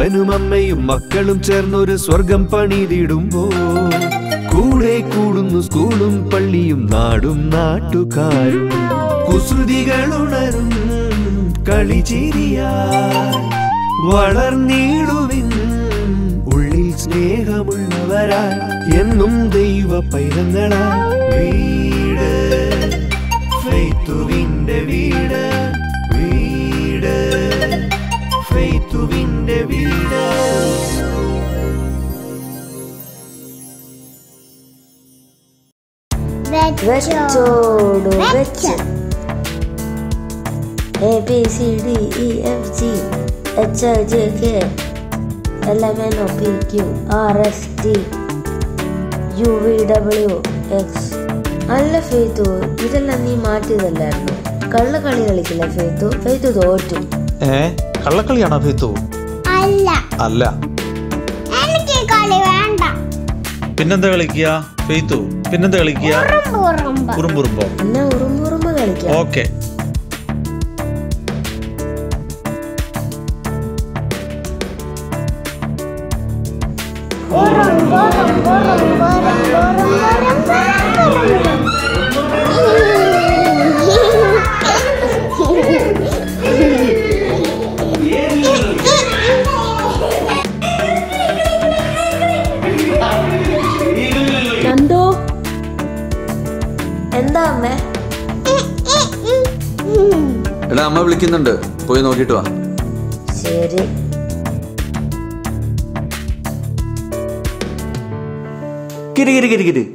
അപ്പനും അമ്മയും മക്കളും ചേർന്നൊരു സ്വർഗം പണിതിടുമ്പോ കൂടെ കൂടുന്നു സ്കൂളും പള്ളിയും നാടും നാട്ടുകാരും കുസൃതികൾ ഉണരും കളിചിരിയായി വളർന്നിടുവിൻ ഉള്ളിൽ സ്നേഹമുള്ളവരായി എന്നും ദൈവ പൈതങ്ങളായി വീട് ഫെയ്ത്തുവിന്റെ വീട് വീട് ഫെയ്ത്തുവിന്റെ വീട് വെച്ചോടു വെച്ച് A B C D E F G H I J K L M N O P Q R S T U V W X അല്ല ഫെയ്ത്തു ഇതെല്ലാം നീ മാറ്റിയതല്ലായിരുന്നു കള്ള കളി കളിക്കില്ല ഫെയ്ത്തു ഫെയ്ത്തു തോറ്റു ഏ കള്ളക്കളിയാണോ ഫെയ്ത്തു അല്ല അല്ല എനിക്ക് ഈ കളി വേണ്ട പിന്നെന്താ കളിക്കുക ഫെയ്ത്തു പിന്നെന്താ കളിക്കുക ഉറുമ്പ് ഉറുമ്പ് കുറുമ്പുറുമ്പോ എന്നാ ഉറുമ്പുറുമ്പ് കളിക്കാം ഓക്കെ ഉറുമ്പ് ഉറുമ്പ് ഉറുമ്പ് ഉറുമ്പ് ഉറുമ്പ് ഉറുമ്പ് നന്ദു എന്താ അമ്മേ എടാ അമ്മ വിളിക്കുന്നുണ്ട് പോയി നോക്കിയിട്ട് വാ ശരി കിരി കിരി കിരി കിരി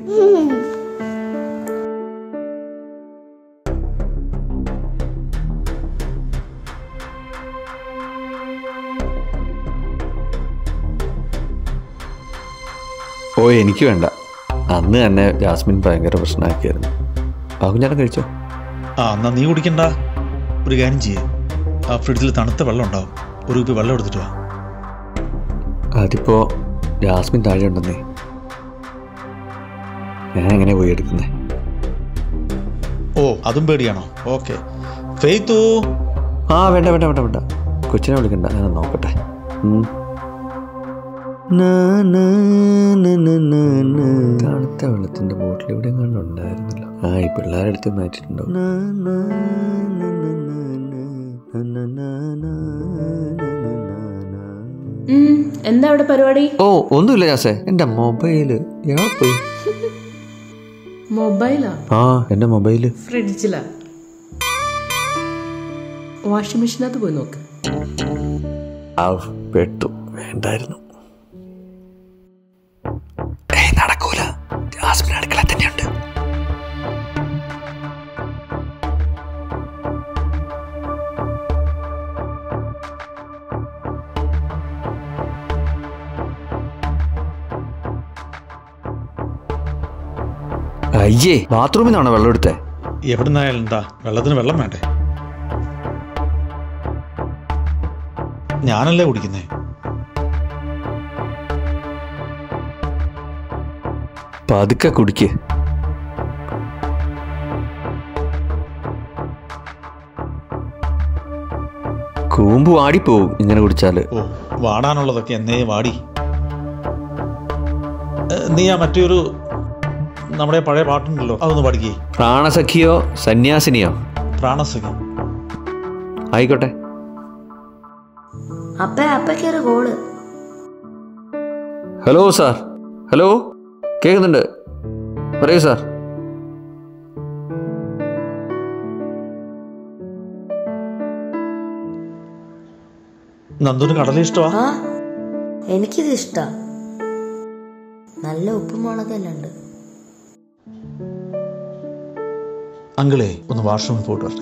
ഓ എനിക്ക് വേണ്ട അന്ന് തന്നെ ജാസ്മിൻ ഭയങ്കര പ്രശ്നമാക്കിയായിരുന്നു ബാബുഞ്ഞാട്ടൻ കഴിച്ചോ ആ എന്നാ നീ കുടിക്കണ്ട ഒരു കാര്യം ചെയ്യേ ആ ഫ്രിഡ്ജിൽ തണുത്ത വെള്ളം ഉണ്ടാവും ഒരു കുപ്പി വെള്ളം എടുത്തിട്ട് വാ അതിപ്പോ ജാസ്മിൻ താഴെ ഉണ്ടെന്നേ ഞാൻ എങ്ങനെ പോയി എടുക്കുന്നേ ഓ അതും പേടിയാണോ ഓക്കെ ഫെയ്ത്തു ആ വേണ്ട വേണ്ട വേണ്ട വേണ്ട കൊച്ചിനെ വിളിക്കണ്ട ഞാൻ നോക്കട്ടെ ഉം. നാ, നാ, നാ, നാ, നാ, നാ. തണുത്ത വെള്ളത്തിന്റെ ബോട്ടിൽ ഇവിടെ എങ്ങാണ്ട് ഉണ്ടായിരുന്നില്ല ആ ഈ പിള്ളേരെ അടുത്ത് മാറ്റിട്ടുണ്ടോ ഉം, എന്താ അവിടെ പരിപാടി ഓ ഒന്നുമില്ല ജാസേ എന്റെ മൊബൈല് എവിടെ പോയി മൊബൈലാ ആ എന്റെ മൊബൈല് ഫ്രിഡ്ജിലാ വാഷിംഗ് മെഷീനകത്ത് പോയി നോക്ക് ആ പെട്ടു വേണ്ടായിരുന്നു ഏയ് നടക്കൂല ജാസ്മിൻ അടുക്കള തന്നെയുണ്ട് അയ്യേ ബാത്റൂമിൽ നിന്നാണോ വെള്ളം എടുത്തേ എവിടുന്നായാലും എന്താ വെള്ളത്തിന് വെള്ളം വേണ്ടേ ഞാനല്ലേ കുടിക്കുന്നേ പതുക്കെ കുടിക്ക് കൂമ്പ് വാടിപ്പോവും ഇങ്ങനെ കുടിച്ചാല് ഓ വാടാനുള്ളതൊക്കെ എന്നേ വാടി ഏ, നീ ആ മറ്റൊരു നമ്മുടെ പഴയ പാട്ടുണ്ടല്ലോ അതൊന്ന് പഠിക്കേ പ്രാണസഖിയോ സന്യാസിനിയോ പ്രാണസഖി ആയിക്കോട്ടെ അപ്പ അപ്പയ്ക്കൊരു കോള് ഹലോ സാർ ഹലോ കേൾക്കുന്നുണ്ട് പറയൂ സാർ നന്ദുന് കടല ഇഷ്ടമാ ആ എനിക്കിത് ഇഷ്ടാ നല്ല ഉപ്പും മുളകെല്ലാം ഉണ്ട് അങ്കിളേ ഒന്ന് വാഷ്റൂമിൽ പോയിട്ട് വരട്ടെ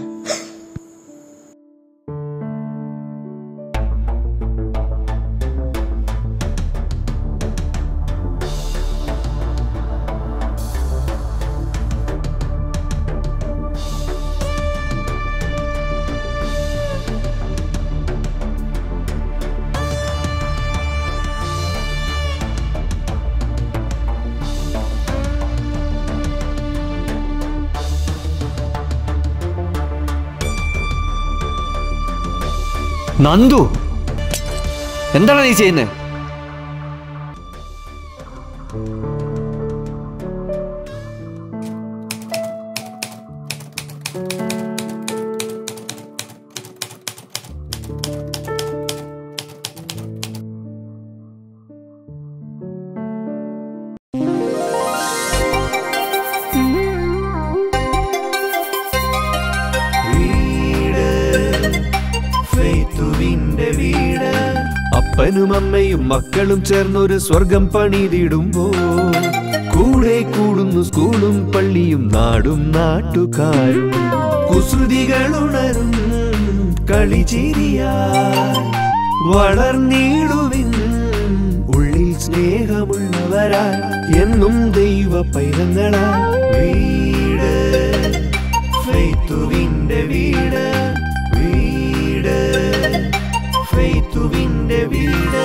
നന്ദു എന്താണ് നീ ചെയ്യുന്നത് വീട് ഫെയ്ത്തുവിന്റെ വീട് അപ്പനും അമ്മയും മക്കളും ചേർന്നൊരു സ്വർഗം പണിതിടുമ്പോൾ കൂടെ കൂടുന്നു സ്കൂളും പള്ളിയും നാടും നാട്ടുകാരും കുസൃതികൾ ഉണരും കളിചിരിയായി വളർന്നിടുവിൻ ഉള്ളിൽ സ്നേഹമുള്ളവരായി എന്നും ദൈവ പൈതങ്ങളായി വീട് ഫെയ്ത്തുവിന്റെ വീട് വീട് ഫെയ്ത്തുവിന്റെ വീട്